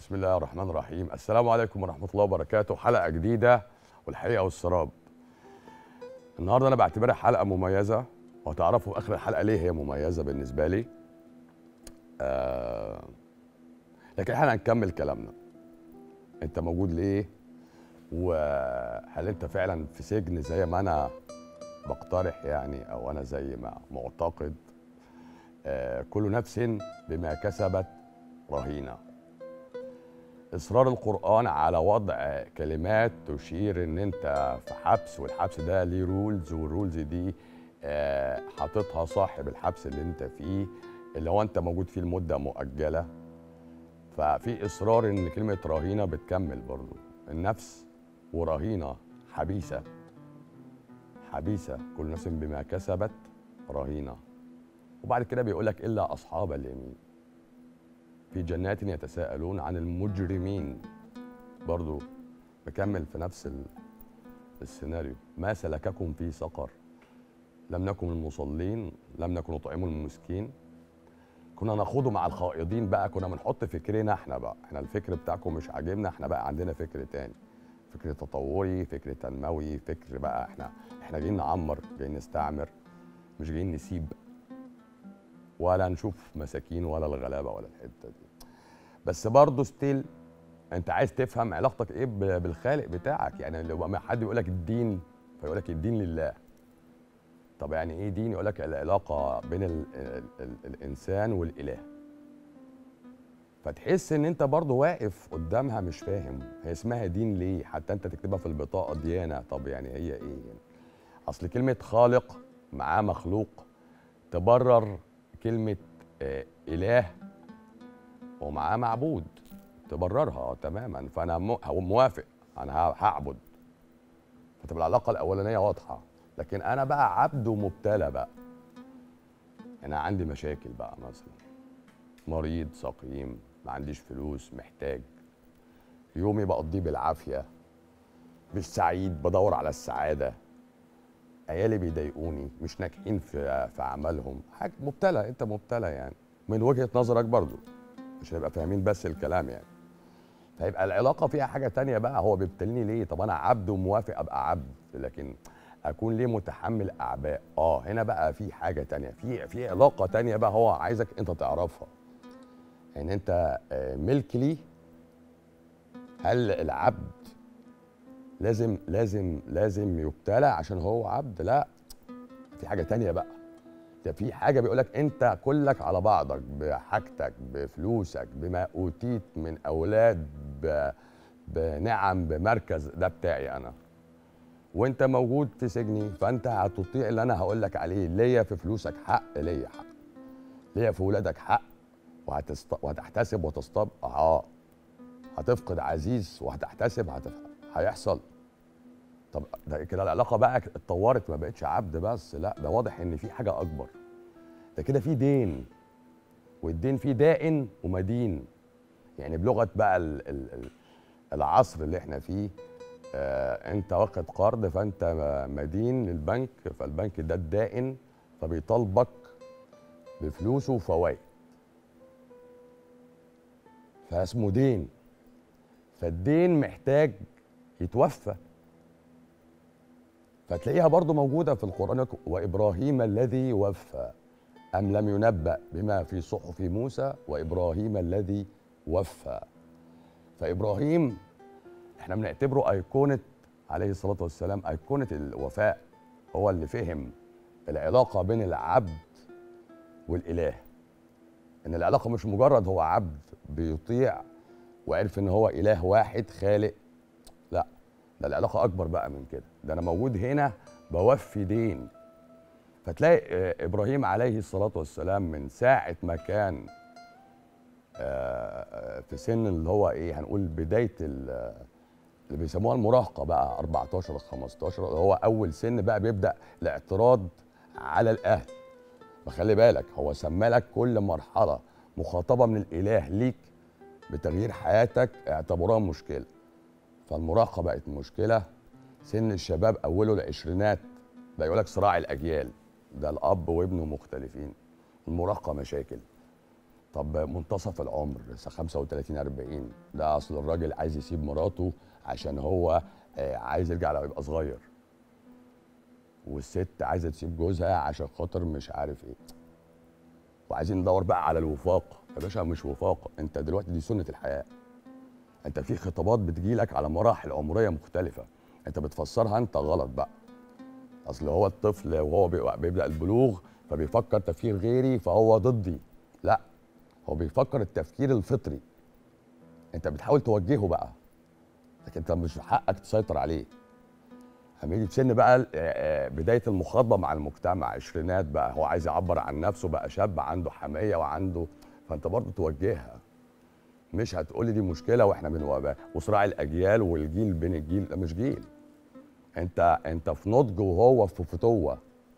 بسم الله الرحمن الرحيم السلام عليكم ورحمة الله وبركاته حلقة جديدة والحقيقة والسراب النهاردة أنا بعتبرها حلقة مميزة وهتعرفوا آخر الحلقة ليه هي مميزة بالنسبة لي آه لكن احنا هنكمل كلامنا انت موجود ليه وهل انت فعلا في سجن زي ما انا بقترح يعني او انا زي ما معتقد آه كل نفس بما كسبت رهينه اصرار القران على وضع كلمات تشير ان انت في حبس والحبس ده ليه رولز والرولز دي آه، حاططها صاحب الحبس اللي انت فيه اللي هو انت موجود فيه لمده مؤجله ففي اصرار ان كلمه رهينه بتكمل برضو النفس ورهينه حبيسه حبيسه كل نفس بما كسبت رهينه وبعد كده بيقول لك الا اصحاب اليمين في جنات يتساءلون عن المجرمين برضو بكمل في نفس ال- السيناريو ما سلككم في سقر لم نكن من المصلين لم نكن نطعم المسكين كنا نخوض مع الخائضين بقى كنا بنحط فكرنا احنا بقى احنا الفكر بتاعكم مش عاجبنا احنا بقى عندنا فكر تاني فكر تطوري فكر تنموي فكر بقى احنا احنا جايين نعمر جايين نستعمر مش جايين نسيب ولا نشوف مساكين ولا الغلابه ولا الحته دي بس برضه ستيل انت عايز تفهم علاقتك ايه ب- بالخالق بتاعك يعني لو ما حد يقول لك الدين فيقول لك الدين لله طب يعني ايه دين يقول لك العلاقه بين ال ال ال الانسان والاله فتحس ان انت برضه واقف قدامها مش فاهم هي اسمها دين ليه حتى انت تكتبها في البطاقه ديانه طب يعني هي ايه يعني اصل كلمه خالق معاه مخلوق تبرر كلمه آه اله ومعاه معبود تبررها تماما فانا مو- هو موافق انا ه- هعبد فتبقى العلاقه الاولانيه واضحه لكن انا بقى عبد ومبتلى بقى انا عندي مشاكل بقى مثلا مريض سقيم ما عنديش فلوس محتاج يومي بقضيه بالعافيه مش سعيد بدور على السعاده عيالي بيضايقوني مش ناجحين في في اعمالهم حاجه مبتلى انت مبتلى يعني من وجهه نظرك برضو مش هنبقى فاهمين بس الكلام يعني فيبقى العلاقه فيها حاجه تانية بقى هو بيبتليني ليه طب انا عبد وموافق ابقى عبد لكن اكون ليه متحمل اعباء اه هنا بقى في حاجه تانية في في علاقه تانية بقى هو عايزك انت تعرفها ان انت آه، ملك ليه هل العبد لازم لازم لازم يبتلى عشان هو عبد لا في حاجه تانية بقى ده في حاجه بيقول لك انت كلك على بعضك بحاجتك بفلوسك بما اوتيت من اولاد ب... بنعم بمركز ده بتاعي انا وانت موجود في سجني فانت هتطيع اللي انا هقول لك عليه ليا في فلوسك حق ليا حق ليا في ولادك حق وهتست... وهتحتسب وتصطب اه هتفقد عزيز وهتحتسب هتف... هيحصل طب ده كده العلاقه بقى اتطورت ما بقتش عبد بس لا ده واضح ان في حاجه اكبر ده كده في دين والدين فيه دائن ومدين يعني بلغه بقى ال ال ال العصر اللي احنا فيه آه انت واخد قرض فانت مدين للبنك فالبنك ده الدائن فبيطالبك بفلوسه وفوائد فاسمه دين فالدين محتاج يتوفى فتلاقيها برضو موجودة في القرآن يقول وإبراهيم الذي وفى أم لم ينبأ بما في صحف موسى وإبراهيم الذي وفى فإبراهيم احنا بنعتبره أيقونة عليه الصلاة والسلام أيقونة الوفاء هو اللي فهم العلاقة بين العبد والإله إن العلاقة مش مجرد هو عبد بيطيع وعرف إن هو إله واحد خالق لا ده العلاقة أكبر بقى من كده ده أنا موجود هنا بوفي دين فتلاقي آه، إبراهيم عليه الصلاة والسلام من ساعة ما كان آه، آه، في سن اللي هو إيه هنقول بداية ال- اللي بيسموها المراهقة بقى 14 15 اللي هو أول سن بقى بيبدأ الاعتراض على الأهل فخلي بالك هو سمى لك كل مرحلة مخاطبة من الإله ليك بتغيير حياتك اعتبروها مشكلة فالمراهقة بقت مشكلة سن الشباب أوله العشرينات بقى يقول لك صراع الأجيال ده الأب وابنه مختلفين المراهقة مشاكل طب منتصف العمر لسه 35 40 ده اصل الراجل عايز يسيب مراته عشان هو آه، عايز يرجع لو يبقى صغير والست عايزه تسيب جوزها عشان خاطر مش عارف ايه وعايزين ندور بقى على الوفاق يا باشا مش وفاق انت دلوقتي دي سنه الحياه انت في خطابات بتجيلك على مراحل عمريه مختلفه انت بتفسرها انت غلط بقى اصل هو الطفل وهو بيبقى- بيبدا البلوغ فبيفكر تفكير غيري فهو ضدي لا هو بيفكر التفكير الفطري انت بتحاول توجهه بقى لكن انت مش حقك تسيطر عليه لما يجي في سن بقى ال- آه، آه، بدايه المخاطبه مع المجتمع عشرينات بقى هو عايز يعبر عن نفسه بقى شاب عنده حميه وعنده فانت برضه توجهها مش هتقولي دي مشكله واحنا من وصراع الاجيال والجيل بين الجيل ده مش جيل انت انت في نضج وهو في فتوه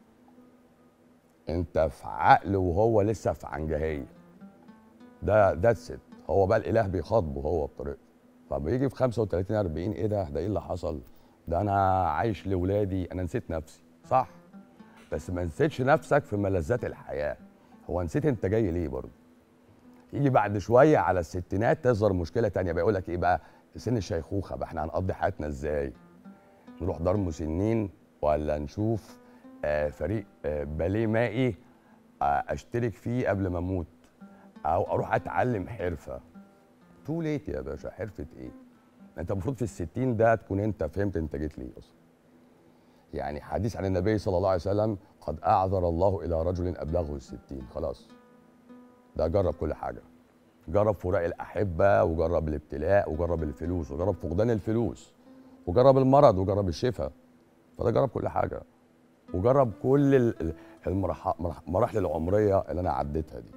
انت في عقل وهو لسه في عنجهيه ده ذاتس هو بقى الاله بيخاطبه هو بطريقته فبيجي في 35 40 ايه ده ده ايه اللي حصل ده انا عايش لاولادي انا نسيت نفسي صح بس ما نسيتش نفسك في ملذات الحياه هو نسيت انت جاي ليه برضه يجي بعد شويه على الستينات تظهر مشكله تانية بيقول لك ايه بقى سن الشيخوخه بقى احنا هنقضي حياتنا ازاي نروح دار مسنين ولا نشوف آه فريق آه باليه مائي آه اشترك فيه قبل ما اموت او اروح اتعلم حرفه تو ليت يا باشا حرفه ايه انت المفروض في الستين ده تكون انت فهمت انت جيت ليه اصلا يعني حديث عن النبي صلى الله عليه وسلم قد اعذر الله الى رجل ابلغه الستين خلاص ده جرب كل حاجه جرب فراق الاحبه وجرب الابتلاء وجرب الفلوس وجرب فقدان الفلوس وجرب المرض وجرب الشفاء فده جرب كل حاجه وجرب كل ال- ال- المراح- مراح- المراحل العمريه اللي انا عديتها دي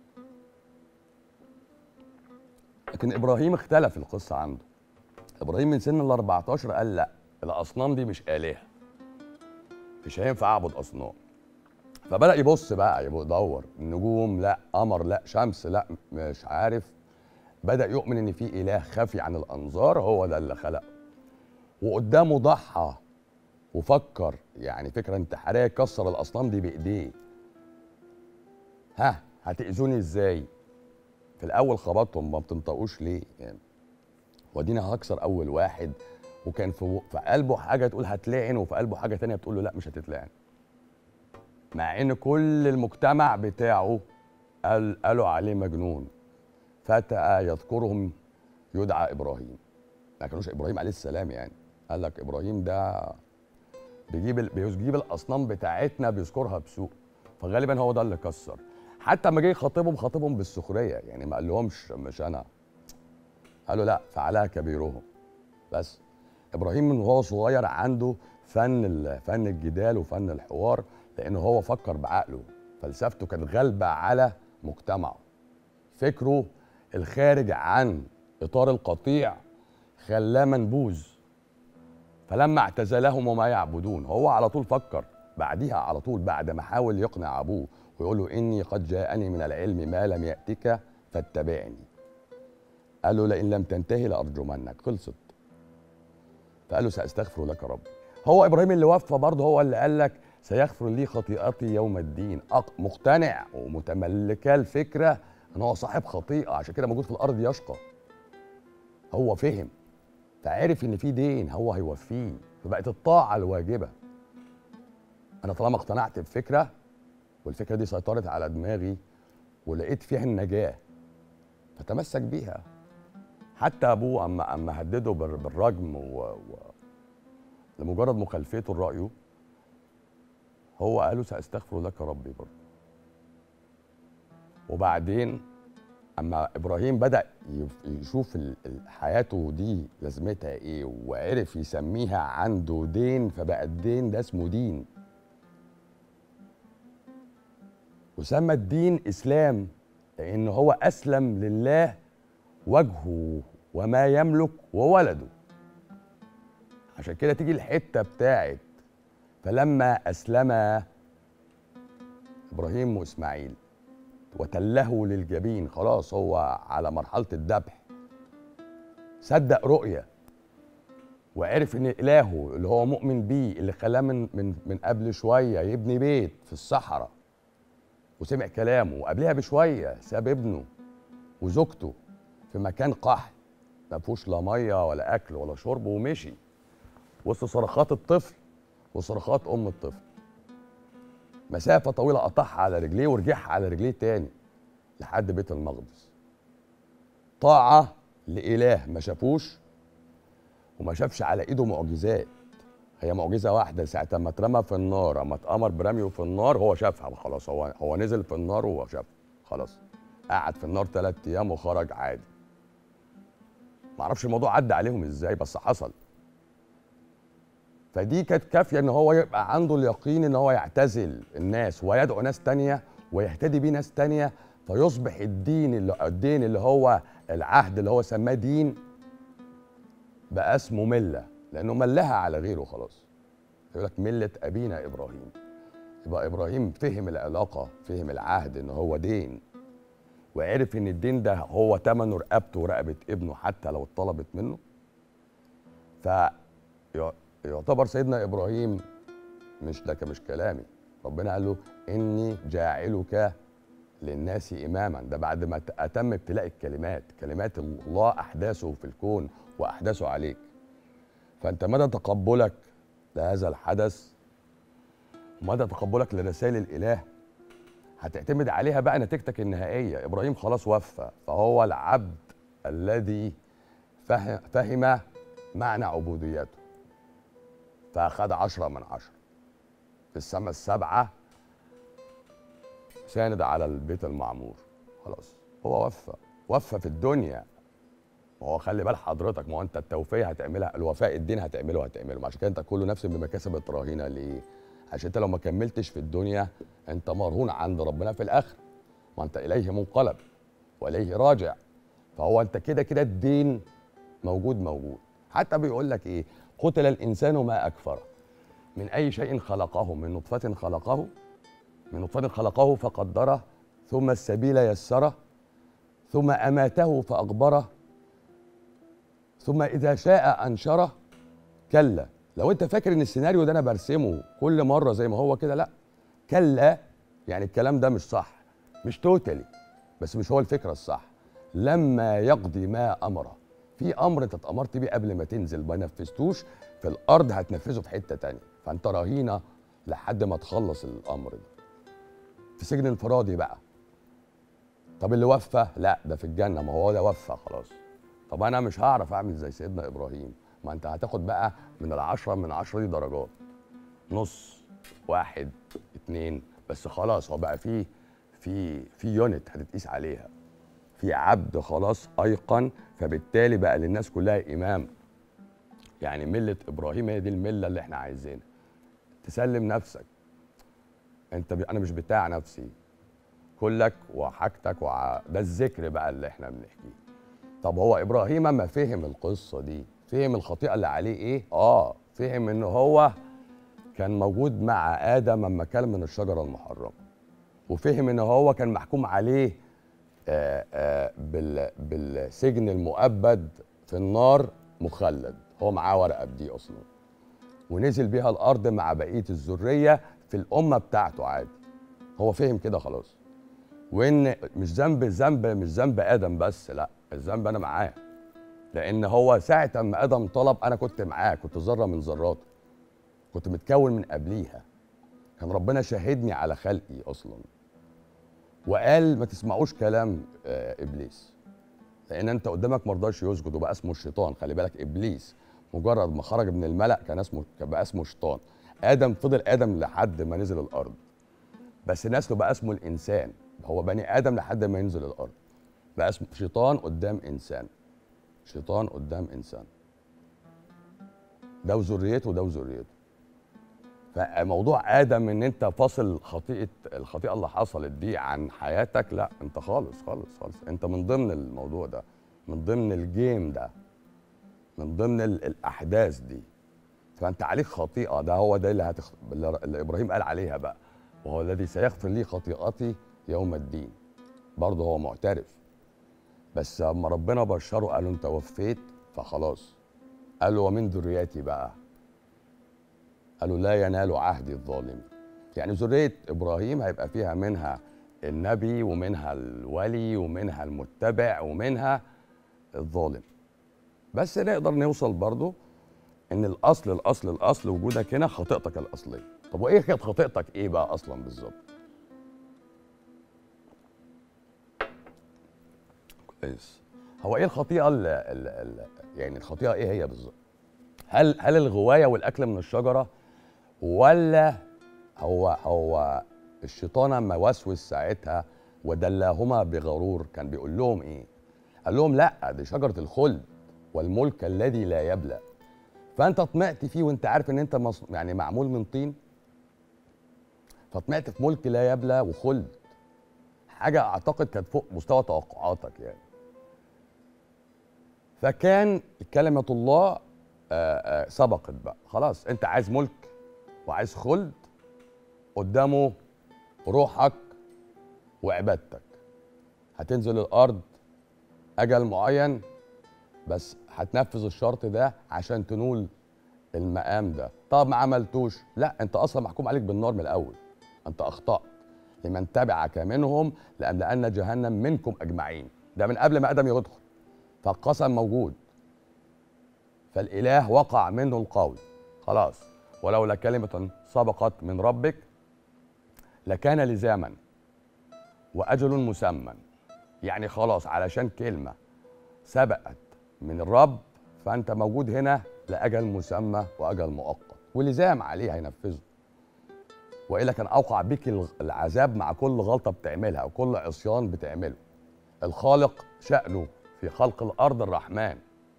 لكن ابراهيم اختلف القصه عنده ابراهيم من سن ال 14 قال لا الاصنام دي مش الهه مش هينفع اعبد اصنام فبدا يبص بقى يبقى يدور النجوم لا قمر لا شمس لا مش عارف بدا يؤمن ان في اله خفي عن الانظار هو ده اللي خلقه وقدامه ضحى وفكر يعني فكره انتحاريه يكسر الاصنام دي بايديه ها هتاذوني ازاي في الاول خبطهم ما بتنطقوش ليه يعني ودينا هكسر اول واحد وكان في في قلبه حاجه تقول هتلعن وفي قلبه حاجه تانية بتقول له لا مش هتتلعن مع ان كل المجتمع بتاعه قال قالوا عليه مجنون فتى يذكرهم يدعى ابراهيم ما كانوش ابراهيم عليه السلام يعني قال لك ابراهيم ده بيجيب ال- بيجيب الاصنام بتاعتنا بيذكرها بسوء فغالبا هو ده اللي كسر حتى لما جه يخاطبهم خاطبهم بالسخريه يعني ما قال لهمش مش انا قالوا لا فعلها كبيرهم بس ابراهيم من وهو صغير عنده فن ال- فن الجدال وفن الحوار لانه هو فكر بعقله فلسفته كانت غالبه على مجتمعه فكره الخارج عن اطار القطيع خلاه منبوذ فلما اعتزلهم وما يعبدون هو على طول فكر بعديها على طول بعد ما حاول يقنع ابوه ويقول له اني قد جاءني من العلم ما لم ياتك فاتبعني قال له لئن لم تنتهي لارجمنك خلصت فقال له ساستغفر لك ربي هو ابراهيم اللي وفى برضه هو اللي قال لك سيغفر لي خطيئتي يوم الدين أق- مقتنع ومتملكه الفكره ان هو صاحب خطيئه عشان كده موجود في الارض يشقى هو فهم فعرف ان في دين هو هيوفيه فبقت الطاعه الواجبه انا طالما اقتنعت بفكره والفكره دي سيطرت على دماغي ولقيت فيها النجاه فتمسك بيها حتى ابوه اما اما هدده بال- بالرجم و... و... لمجرد مخالفته لرايه هو قال له ساستغفر لك ربي برضه وبعدين اما ابراهيم بدا يف- يشوف ال- ال- حياته دي لازمتها ايه وعرف يسميها عنده دين فبقى الدين ده اسمه دين وسمى الدين اسلام لان هو اسلم لله وجهه وما يملك وولده عشان كده تيجي الحته بتاعت فلما اسلم ابراهيم واسماعيل وتله للجبين خلاص هو على مرحله الذبح صدق رؤيه وعرف ان الهه اللي هو مؤمن بيه اللي خلاه من من من قبل شويه يبني بيت في الصحراء وسمع كلامه وقبلها بشويه ساب ابنه وزوجته في مكان قحط ما فيهوش لا ميه ولا اكل ولا شرب ومشي وسط صرخات الطفل وصرخات ام الطفل مسافه طويله قطعها على رجليه ورجعها على رجليه تاني لحد بيت المقدس طاعه لاله ما شافوش وما شافش على ايده معجزات هي معجزه واحده ساعه ما اترمى في النار اما اتامر برميه في النار هو شافها خلاص هو هو نزل في النار وهو شافها خلاص قعد في النار ثلاث ايام وخرج عادي ما اعرفش الموضوع عدى عليهم ازاي بس حصل فدي كانت كافيه ان هو يبقى عنده اليقين ان هو يعتزل الناس ويدعو ناس تانية ويهتدي بيه ناس تانية فيصبح الدين اللي الدين اللي هو العهد اللي هو سماه دين بقى اسمه مله لانه ملها على غيره خلاص يقول لك مله ابينا ابراهيم يبقى ابراهيم فهم العلاقه فهم العهد ان هو دين وعرف ان الدين ده هو ثمنه رقبته ورقبه ابنه حتى لو اتطلبت منه فيعتبر سيدنا ابراهيم مش ده مش كلامي ربنا قال له اني جاعلك للناس اماما ده بعد ما اتم ابتلاء الكلمات كلمات الله احداثه في الكون واحداثه عليك فانت مدى تقبلك لهذا الحدث ومدى تقبلك لرسائل الاله هتعتمد عليها بقى نتيجتك النهائيه ابراهيم خلاص وفى فهو العبد الذي فهم, فهم معنى عبوديته فاخذ عشرة من عشرة في السماء السبعة ساند على البيت المعمور خلاص هو وفى وفى في الدنيا ما هو خلي بال حضرتك ما هو انت التوفيه هتعملها الوفاء الدين هتعمله هتعمله ما عشان كده انت كل نفس بما كسبت رهينه ليه؟ عشان انت لو ما كملتش في الدنيا انت مرهون عند ربنا في الاخر ما انت اليه منقلب واليه راجع فهو انت كده كده الدين موجود موجود حتى بيقول لك ايه قتل الانسان ما اكفره من اي شيء خلقه من نطفه خلقه من نطفه خلقه فقدره ثم السبيل يسره ثم اماته فاقبره ثم اذا شاء انشره كلا لو انت فاكر ان السيناريو ده انا برسمه كل مره زي ما هو كده لا كلا يعني الكلام ده مش صح مش توتالي بس مش هو الفكره الصح لما يقضي ما امره في امر انت اتامرت بيه قبل ما تنزل ما نفذتوش في الارض هتنفذه في حته تانية فانت رهينه لحد ما تخلص الامر ده في سجن انفرادي بقى طب اللي وفى لا ده في الجنه ما هو ده وفى خلاص طب انا مش هعرف اعمل زي سيدنا ابراهيم ما انت هتاخد بقى من العشرة من عشرة دي درجات نص واحد اتنين بس خلاص هو بقى في في في يونت هتتقيس عليها في عبد خلاص ايقن فبالتالي بقى للناس كلها امام يعني مله ابراهيم هي دي المله اللي احنا عايزينها تسلم نفسك انت ب... انا مش بتاع نفسي كلك وحاجتك وع... ده الذكر بقى اللي احنا بنحكيه طب هو ابراهيم اما فهم القصه دي فهم الخطيئه اللي عليه ايه اه فهم ان هو كان موجود مع ادم اما كان من الشجره المحرمه وفهم ان هو كان محكوم عليه آآ آآ بال بالسجن المؤبد في النار مخلد هو معاه ورقه بدي اصلا ونزل بيها الارض مع بقيه الذريه في الامه بتاعته عادي هو فهم كده خلاص وان مش ذنب ذنب مش ذنب ادم بس لا الذنب انا معاه لان هو ساعه ما ادم طلب انا كنت معاه كنت ذره من ذراته كنت متكون من قبليها كان ربنا شاهدني على خلقي اصلا وقال ما تسمعوش كلام آه ابليس لان انت قدامك ما رضاش يسجد وبقى اسمه الشيطان خلي بالك ابليس مجرد ما خرج من الملأ كان اسمه كان بقى اسمه شيطان ادم فضل ادم لحد ما نزل الارض بس نسله بقى اسمه الانسان هو بني ادم لحد ما ينزل الارض بقى اسمه شيطان قدام انسان شيطان قدام انسان ده وذريته وده وذريته فموضوع ادم ان انت فاصل خطيئه الخطيئه اللي حصلت دي عن حياتك لا انت خالص خالص خالص انت من ضمن الموضوع ده من ضمن الجيم ده من ضمن الاحداث دي فانت عليك خطيئه ده هو ده اللي, هتخ... اللي ابراهيم قال عليها بقى وهو الذي سيغفر لي خطيئتي يوم الدين برضه هو معترف بس اما ربنا بشره قال له انت وفيت فخلاص قال له ومن ذريتي بقى قالوا لا ينال عهدي الظالم يعني ذريه ابراهيم هيبقى فيها منها النبي ومنها الولي ومنها المتبع ومنها الظالم بس نقدر نوصل برضو ان الاصل الاصل الاصل وجودك هنا خطيئتك الاصليه طب وايه كانت خطيئتك ايه بقى اصلا بالظبط كويس هو ايه الخطيئه ال ال ال يعني الخطيئه ايه هي بالظبط هل هل الغوايه والاكل من الشجره ولا هو هو الشيطان اما وسوس ساعتها ودلاهما بغرور كان بيقول لهم ايه قال لهم لا دي شجره الخلد والملك الذي لا يبلى فانت طمعت فيه وانت عارف ان انت مص... يعني معمول من طين فطمعت في ملك لا يبلى وخلد حاجه اعتقد كانت فوق مستوى توقعاتك يعني فكان كلمه الله آآ آآ سبقت بقى خلاص انت عايز ملك وعايز خلد قدامه روحك وعبادتك هتنزل الارض اجل معين بس هتنفذ الشرط ده عشان تنول المقام ده طب ما عملتوش لا انت اصلا محكوم عليك بالنار من الاول انت اخطات لمن تبعك منهم لأملأن جهنم منكم اجمعين ده من قبل ما ادم يدخل فالقسم موجود فالاله وقع منه القول خلاص ولولا كلمه سبقت من ربك لكان لزاما واجل مسمى يعني خلاص علشان كلمه سبقت من الرب فانت موجود هنا لاجل مسمى واجل مؤقت ولزام عليه هينفذه والا كان اوقع بك العذاب مع كل غلطه بتعملها او كل عصيان بتعمله الخالق شانه في خلق الارض الرحمن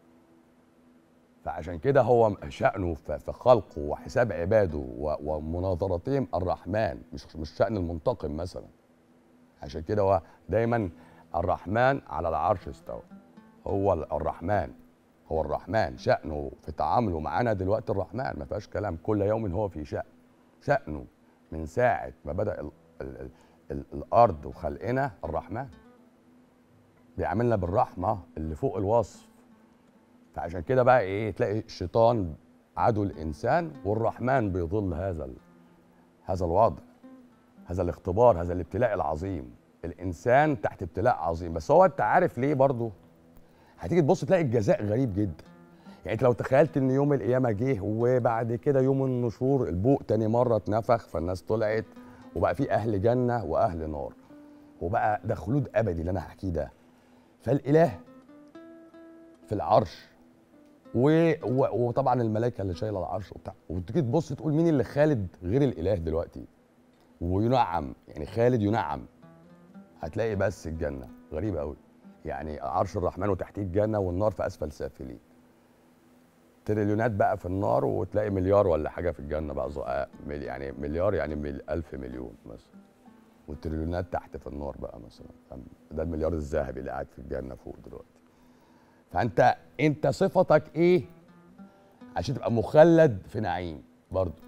فعشان كده هو شأنه في خلقه وحساب عباده ومناظرتهم الرحمن مش مش شأن المنتقم مثلا عشان كده هو دايما الرحمن على العرش استوى هو الرحمن هو الرحمن شأنه في تعامله معانا دلوقتي الرحمن ما فيهاش كلام كل يوم هو في شأن شأنه من ساعة ما بدأ ال ال ال ال الأرض وخلقنا الرحمن بيعاملنا بالرحمة اللي فوق الوصف فعشان كده بقى ايه تلاقي الشيطان عدو الانسان والرحمن بيظل هذا ال... هذا الوضع هذا الاختبار هذا الابتلاء العظيم الانسان تحت ابتلاء عظيم بس هو انت عارف ليه برضه هتيجي تبص تلاقي الجزاء غريب جدا يعني انت لو تخيلت ان يوم القيامه جه وبعد كده يوم النشور البوق تاني مره اتنفخ فالناس طلعت وبقى في اهل جنه واهل نار وبقى ده خلود ابدي اللي انا هحكيه ده فالاله في العرش و... و... وطبعا الملائكه اللي شايله العرش وبتاع وتيجي تبص تقول مين اللي خالد غير الاله دلوقتي وينعم يعني خالد ينعم هتلاقي بس الجنه غريبه قوي يعني عرش الرحمن وتحتيه الجنه والنار في اسفل سافلين تريليونات بقى في النار وتلاقي مليار ولا حاجه في الجنه بقى زقاق يعني مليار يعني مل ألف مليون مثلا والتريليونات تحت في النار بقى مثلا ده المليار الذهبي اللي قاعد في الجنه فوق دلوقتي فانت انت صفتك ايه عشان تبقى مخلد في نعيم برضه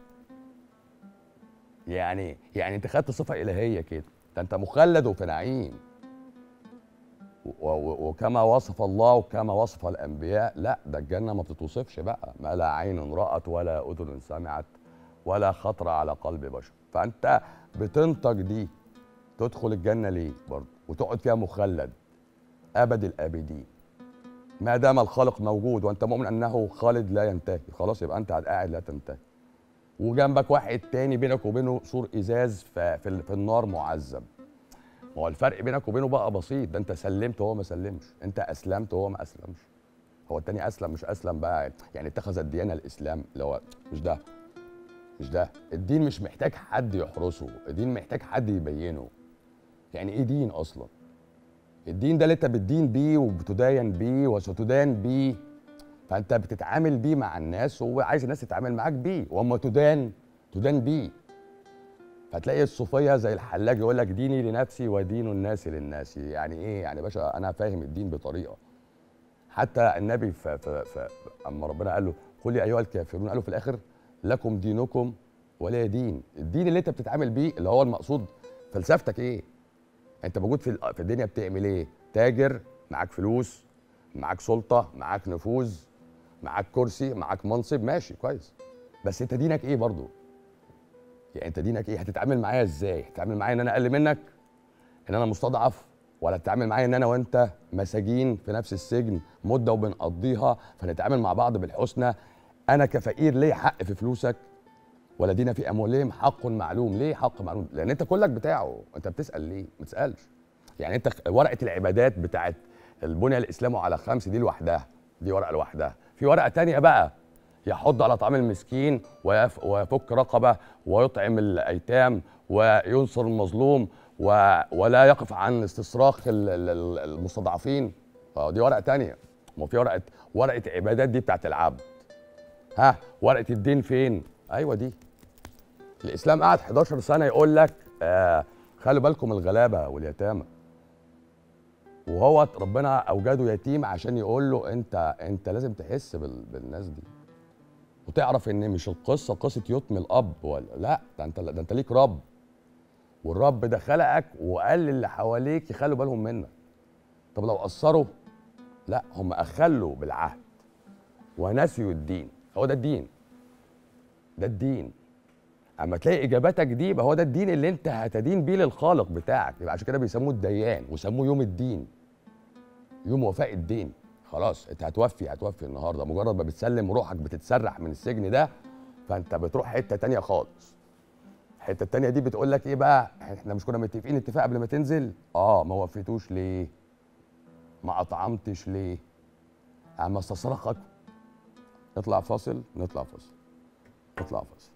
يعني يعني انت خدت صفه الهيه كده ده انت مخلد وفي نعيم وكما وصف الله وكما وصف الانبياء لا ده الجنه ما بتتوصفش بقى ما لا عين رات ولا اذن سمعت ولا خطر على قلب بشر فانت بتنتج دي تدخل الجنه ليه برضه وتقعد فيها مخلد ابد الابدين ما دام الخالق موجود وانت مؤمن انه خالد لا ينتهي خلاص يبقى انت قاعد لا تنتهي وجنبك واحد تاني بينك وبينه سور ازاز في, في النار معذب ما هو الفرق بينك وبينه بقى بسيط ده انت سلمت وهو ما سلمش انت اسلمت وهو ما اسلمش هو التاني اسلم مش اسلم بقى يعني اتخذ الديانه الاسلام اللي هو مش ده مش ده الدين مش محتاج حد يحرسه الدين محتاج حد يبينه يعني ايه دين اصلا الدين ده اللي انت بتدين بيه وبتداين بيه وستدان بيه فانت بتتعامل بيه مع الناس وهو عايز الناس تتعامل معاك بيه واما تدان تدان بيه فتلاقي الصوفيه زي الحلاج يقول لك ديني لنفسي ودين الناس للناس يعني ايه يعني باشا انا فاهم الدين بطريقه حتى النبي ف ف ف اما ربنا قال له قل يا ايها الكافرون قالوا في الاخر لكم دينكم ولي دين الدين اللي انت بتتعامل بيه اللي هو المقصود فلسفتك ايه انت موجود في في الدنيا بتعمل ايه تاجر معاك فلوس معاك سلطه معاك نفوذ معاك كرسي معاك منصب ماشي كويس بس انت دينك ايه برضو يعني انت دينك ايه هتتعامل معايا ازاي هتتعامل معايا ان انا اقل منك ان انا مستضعف ولا تتعامل معايا ان انا وانت مساجين في نفس السجن مده وبنقضيها فنتعامل مع بعض بالحسنى انا كفقير ليه حق في فلوسك ولدينا في اموالهم حق معلوم ليه حق معلوم لان انت كلك بتاعه انت بتسال ليه ما تسالش يعني انت ورقه العبادات بتاعت البنيه الاسلام على خمس دي لوحدها دي ورقه لوحدها في ورقه تانية بقى يحض على طعام المسكين ويف ويفك رقبه ويطعم الايتام وينصر المظلوم و... ولا يقف عن استصراخ ال- ال- ال- المستضعفين اه دي ورقه تانية ما في ورقه ورقه عبادات دي بتاعت العبد ها ورقه الدين فين ايوه دي الاسلام قعد 11 سنه يقول لك آه خلوا بالكم الغلابه واليتامى وهو ربنا اوجده يتيم عشان يقول له انت انت لازم تحس بال... بالناس دي وتعرف ان مش القصه قصه يتم الاب ولا لا ده انت ده انت ليك رب والرب ده خلقك وقال للي حواليك يخلوا بالهم منك طب لو قصروا لا هم اخلوا بالعهد ونسيوا الدين هو ده الدين ده الدين اما تلاقي اجاباتك دي يبقى هو ده الدين اللي انت هتدين بيه للخالق بتاعك يبقى عشان كده بيسموه الديان وسموه يوم الدين يوم وفاء الدين خلاص انت هتوفي هتوفي النهارده مجرد ما بتسلم روحك بتتسرح من السجن ده فانت بتروح حته تانية خالص الحته التانية دي بتقول لك ايه بقى احنا مش كنا متفقين اتفاق قبل ما تنزل اه ما وفيتوش ليه ما اطعمتش ليه اما استصرخك نطلع فاصل نطلع فاصل نطلع فاصل